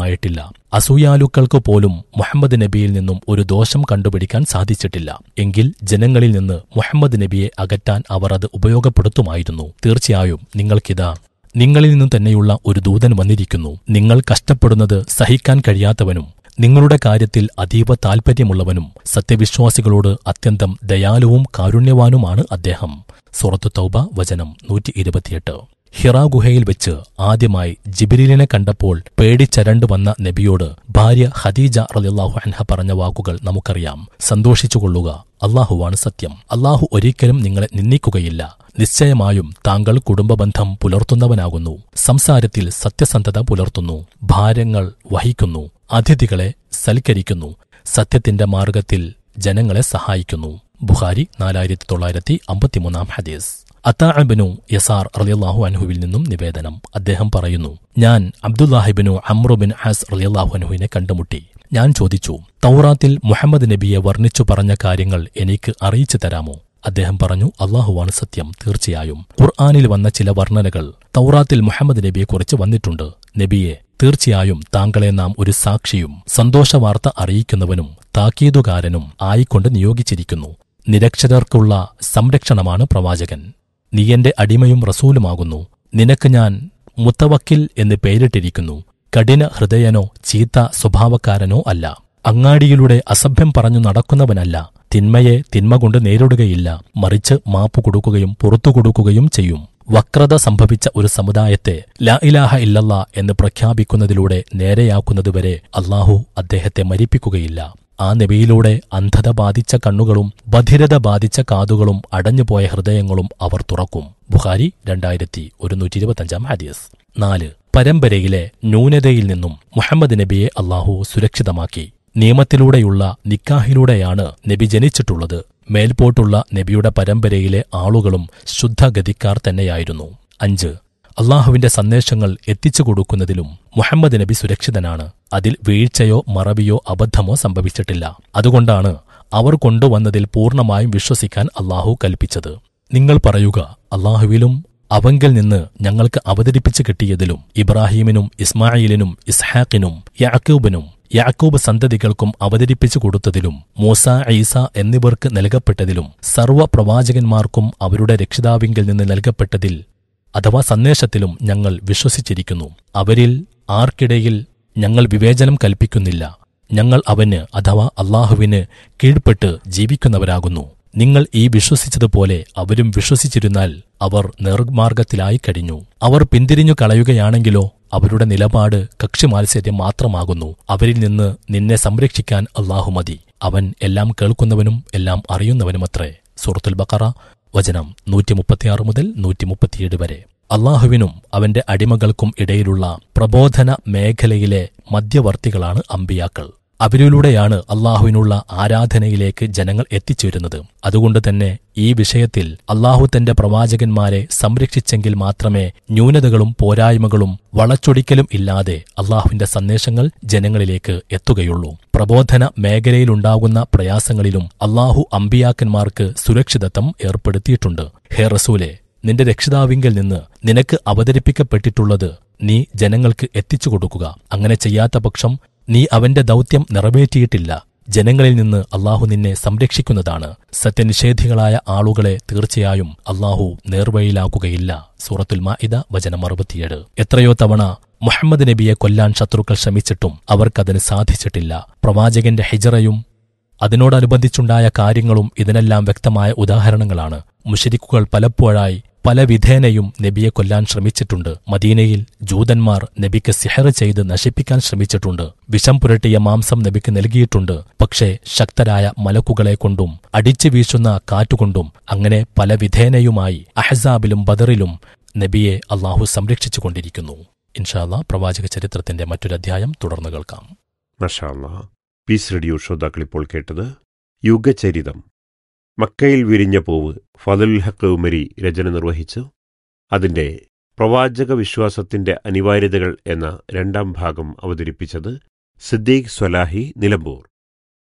സാധ്യമായിട്ടില്ല അസൂയാലുക്കൾക്ക് പോലും മുഹമ്മദ് നബിയിൽ നിന്നും ഒരു ദോഷം കണ്ടുപിടിക്കാൻ സാധിച്ചിട്ടില്ല എങ്കിൽ ജനങ്ങളിൽ നിന്ന് മുഹമ്മദ് നബിയെ അകറ്റാൻ അവർ അത് ഉപയോഗപ്പെടുത്തുമായിരുന്നു തീർച്ചയായും നിങ്ങൾക്കിതാ നിങ്ങളിൽ നിന്ന് തന്നെയുള്ള ഒരു ദൂതൻ വന്നിരിക്കുന്നു നിങ്ങൾ കഷ്ടപ്പെടുന്നത് സഹിക്കാൻ കഴിയാത്തവനും നിങ്ങളുടെ കാര്യത്തിൽ അതീവ താൽപ്പര്യമുള്ളവനും സത്യവിശ്വാസികളോട് അത്യന്തം ദയാലുവും കാരുണ്യവാനുമാണ് അദ്ദേഹം സുറത്തു തൗബ വചനം നൂറ്റി ഇരുപത്തിയെട്ട് ഹിറ ഗുഹയിൽ വെച്ച് ആദ്യമായി ജിബിരിലിനെ കണ്ടപ്പോൾ പേടിച്ചരണ്ടു വന്ന നബിയോട് ഭാര്യ ഖദീജ റളിയല്ലാഹു അൻഹ പറഞ്ഞ വാക്കുകൾ നമുക്കറിയാം സന്തോഷിച്ചുകൊള്ളുക അള്ളാഹുവാണ് സത്യം അള്ളാഹു ഒരിക്കലും നിങ്ങളെ നിന്ദിക്കുകയില്ല നിശ്ചയമായും താങ്കൾ കുടുംബബന്ധം പുലർത്തുന്നവനാകുന്നു സംസാരത്തിൽ സത്യസന്ധത പുലർത്തുന്നു ഭാരങ്ങൾ വഹിക്കുന്നു അതിഥികളെ സൽക്കരിക്കുന്നു സത്യത്തിന്റെ മാർഗത്തിൽ ജനങ്ങളെ സഹായിക്കുന്നു ബുഖാരി നാലായിരത്തി തൊള്ളായിരത്തി അമ്പത്തിമൂന്നാം ഹദീസ് അത്താഅബിനു യസാർ റളിയല്ലാഹു അൻഹുവിൽ നിന്നും നിവേദനം അദ്ദേഹം പറയുന്നു ഞാൻ അബ്ദുല്ലാഹിബിനു അമ്രുബിൻ ഹസ് റളിയല്ലാഹു അൻഹുവിനെ കണ്ടുമുട്ടി ഞാൻ ചോദിച്ചു തൗറാത്തിൽ മുഹമ്മദ് നബിയെ വർണ്ണിച്ചു പറഞ്ഞ കാര്യങ്ങൾ എനിക്ക് അറിയിച്ചു തരാമോ അദ്ദേഹം പറഞ്ഞു അള്ളാഹുവാണ് സത്യം തീർച്ചയായും ഖുർആാനിൽ വന്ന ചില വർണ്ണനകൾ തൗറാത്തിൽ മുഹമ്മദ് നബിയെക്കുറിച്ച് വന്നിട്ടുണ്ട് നബിയെ തീർച്ചയായും താങ്കളെ നാം ഒരു സാക്ഷിയും സന്തോഷവാർത്ത അറിയിക്കുന്നവനും താക്കീതുകാരനും ആയിക്കൊണ്ട് നിയോഗിച്ചിരിക്കുന്നു നിരക്ഷരർക്കുള്ള സംരക്ഷണമാണ് പ്രവാചകൻ നീ എന്റെ അടിമയും റസൂലുമാകുന്നു നിനക്ക് ഞാൻ മുത്തവക്കിൽ എന്ന് പേരിട്ടിരിക്കുന്നു കഠിന ഹൃദയനോ ചീത്ത സ്വഭാവക്കാരനോ അല്ല അങ്ങാടിയിലൂടെ അസഭ്യം പറഞ്ഞു നടക്കുന്നവനല്ല തിന്മയെ തിന്മ കൊണ്ട് നേരിടുകയില്ല മറിച്ച് മാപ്പു കൊടുക്കുകയും പുറത്തു കൊടുക്കുകയും ചെയ്യും വക്രത സംഭവിച്ച ഒരു സമുദായത്തെ ലാ ഇലാഹ ഇല്ലല്ല എന്ന് പ്രഖ്യാപിക്കുന്നതിലൂടെ നേരെയാക്കുന്നതുവരെ അള്ളാഹു അദ്ദേഹത്തെ മരിപ്പിക്കുകയില്ല ആ നബിയിലൂടെ അന്ധത ബാധിച്ച കണ്ണുകളും ബധിരത ബാധിച്ച കാതുകളും അടഞ്ഞുപോയ ഹൃദയങ്ങളും അവർ തുറക്കും ബുഹാരി രണ്ടായിരത്തി ഒരുന്നൂറ്റി ഇരുപത്തഞ്ചാം ഹദീസ് നാല് പരമ്പരയിലെ ന്യൂനതയിൽ നിന്നും മുഹമ്മദ് നബിയെ അള്ളാഹു സുരക്ഷിതമാക്കി നിയമത്തിലൂടെയുള്ള നിക്കാഹിലൂടെയാണ് നബി ജനിച്ചിട്ടുള്ളത് മേൽപോട്ടുള്ള നബിയുടെ പരമ്പരയിലെ ആളുകളും ശുദ്ധഗതിക്കാർ തന്നെയായിരുന്നു അഞ്ച് അള്ളാഹുവിന്റെ സന്ദേശങ്ങൾ എത്തിച്ചു കൊടുക്കുന്നതിലും മുഹമ്മദ് നബി സുരക്ഷിതനാണ് അതിൽ വീഴ്ചയോ മറവിയോ അബദ്ധമോ സംഭവിച്ചിട്ടില്ല അതുകൊണ്ടാണ് അവർ കൊണ്ടുവന്നതിൽ പൂർണ്ണമായും വിശ്വസിക്കാൻ അള്ളാഹു കൽപ്പിച്ചത് നിങ്ങൾ പറയുക അള്ളാഹുവിലും അവങ്കിൽ നിന്ന് ഞങ്ങൾക്ക് അവതരിപ്പിച്ചു കിട്ടിയതിലും ഇബ്രാഹീമിനും ഇസ്മായിലിനും ഇസ്ഹാഖിനും യാക്കൂബിനും യാക്കൂബ് സന്തതികൾക്കും അവതരിപ്പിച്ചു കൊടുത്തതിലും മൂസ ഈസ എന്നിവർക്ക് നൽകപ്പെട്ടതിലും സർവ്വ പ്രവാചകന്മാർക്കും അവരുടെ രക്ഷിതാവിങ്കിൽ നിന്ന് നൽകപ്പെട്ടതിൽ അഥവാ സന്ദേശത്തിലും ഞങ്ങൾ വിശ്വസിച്ചിരിക്കുന്നു അവരിൽ ആർക്കിടയിൽ ഞങ്ങൾ വിവേചനം കൽപ്പിക്കുന്നില്ല ഞങ്ങൾ അവന് അഥവാ അള്ളാഹുവിന് കീഴ്പ്പെട്ട് ജീവിക്കുന്നവരാകുന്നു നിങ്ങൾ ഈ വിശ്വസിച്ചതുപോലെ അവരും വിശ്വസിച്ചിരുന്നാൽ അവർ നേർമാർഗത്തിലായി കഴിഞ്ഞു അവർ പിന്തിരിഞ്ഞു കളയുകയാണെങ്കിലോ അവരുടെ നിലപാട് കക്ഷിമാത്സര്യം മാത്രമാകുന്നു അവരിൽ നിന്ന് നിന്നെ സംരക്ഷിക്കാൻ അള്ളാഹു മതി അവൻ എല്ലാം കേൾക്കുന്നവനും എല്ലാം അറിയുന്നവനുമത്രേ സൂറത്തുൽ ബക്കറ വചനം നൂറ്റിമുപ്പത്തിയാറ് മുതൽ നൂറ്റിമുപ്പത്തിയേഴ് വരെ അള്ളാഹുവിനും അവന്റെ അടിമകൾക്കും ഇടയിലുള്ള പ്രബോധന മേഖലയിലെ മധ്യവർത്തികളാണ് അമ്പിയാക്കൾ അവരിലൂടെയാണ് അള്ളാഹുവിനുള്ള ആരാധനയിലേക്ക് ജനങ്ങൾ എത്തിച്ചേരുന്നത് അതുകൊണ്ട് തന്നെ ഈ വിഷയത്തിൽ അള്ളാഹു തന്റെ പ്രവാചകന്മാരെ സംരക്ഷിച്ചെങ്കിൽ മാത്രമേ ന്യൂനതകളും പോരായ്മകളും വളച്ചൊടിക്കലും ഇല്ലാതെ അള്ളാഹുവിന്റെ സന്ദേശങ്ങൾ ജനങ്ങളിലേക്ക് എത്തുകയുള്ളൂ പ്രബോധന മേഖലയിലുണ്ടാകുന്ന പ്രയാസങ്ങളിലും അള്ളാഹു അമ്പിയാക്കന്മാർക്ക് സുരക്ഷിതത്വം ഏർപ്പെടുത്തിയിട്ടുണ്ട് ഹേ റസൂലെ നിന്റെ രക്ഷിതാവിങ്കിൽ നിന്ന് നിനക്ക് അവതരിപ്പിക്കപ്പെട്ടിട്ടുള്ളത് നീ ജനങ്ങൾക്ക് എത്തിച്ചു കൊടുക്കുക അങ്ങനെ ചെയ്യാത്ത പക്ഷം നീ അവന്റെ ദൗത്യം നിറവേറ്റിയിട്ടില്ല ജനങ്ങളിൽ നിന്ന് അള്ളാഹു നിന്നെ സംരക്ഷിക്കുന്നതാണ് സത്യനിഷേധികളായ ആളുകളെ തീർച്ചയായും അള്ളാഹു നേർവഴിയിലാക്കുകയില്ല സൂറത്തുൽ മാഇദ വചനം അറുപത്തിയേഴ് എത്രയോ തവണ മുഹമ്മദ് നബിയെ കൊല്ലാൻ ശത്രുക്കൾ ശ്രമിച്ചിട്ടും അവർക്കതിന് സാധിച്ചിട്ടില്ല പ്രവാചകന്റെ ഹിജറയും അതിനോടനുബന്ധിച്ചുണ്ടായ കാര്യങ്ങളും ഇതിനെല്ലാം വ്യക്തമായ ഉദാഹരണങ്ങളാണ് മുഷരിക്കുകൾ പലപ്പോഴായി പല വിധേനയും നബിയെ കൊല്ലാൻ ശ്രമിച്ചിട്ടുണ്ട് മദീനയിൽ ജൂതന്മാർ നബിക്ക് സിഹർ ചെയ്ത് നശിപ്പിക്കാൻ ശ്രമിച്ചിട്ടുണ്ട് വിഷം പുരട്ടിയ മാംസം നബിക്ക് നൽകിയിട്ടുണ്ട് പക്ഷേ ശക്തരായ മലക്കുകളെ കൊണ്ടും അടിച്ചു വീശുന്ന കാറ്റുകൊണ്ടും അങ്ങനെ പല വിധേനയുമായി അഹസാബിലും ബദറിലും നബിയെ അള്ളാഹു സംരക്ഷിച്ചുകൊണ്ടിരിക്കുന്നു ഇൻഷാല്ല പ്രവാചക ചരിത്രത്തിന്റെ മറ്റൊരധ്യായം തുടർന്നു കേൾക്കാം മഷാല്ല പീസ് റേഡിയോ ശ്രോതാക്കൾ ഇപ്പോൾ കേട്ടത് യുഗചരിതം മക്കയിൽ വിരിഞ്ഞ പൂവ് ഫതുൽ ഹക്ക് ഉമരി രചന നിർവഹിച്ചു അതിൻ്റെ പ്രവാചക വിശ്വാസത്തിന്റെ അനിവാര്യതകൾ എന്ന രണ്ടാം ഭാഗം അവതരിപ്പിച്ചത് സിദ്ദീഖ് സ്വലാഹി നിലമ്പൂർ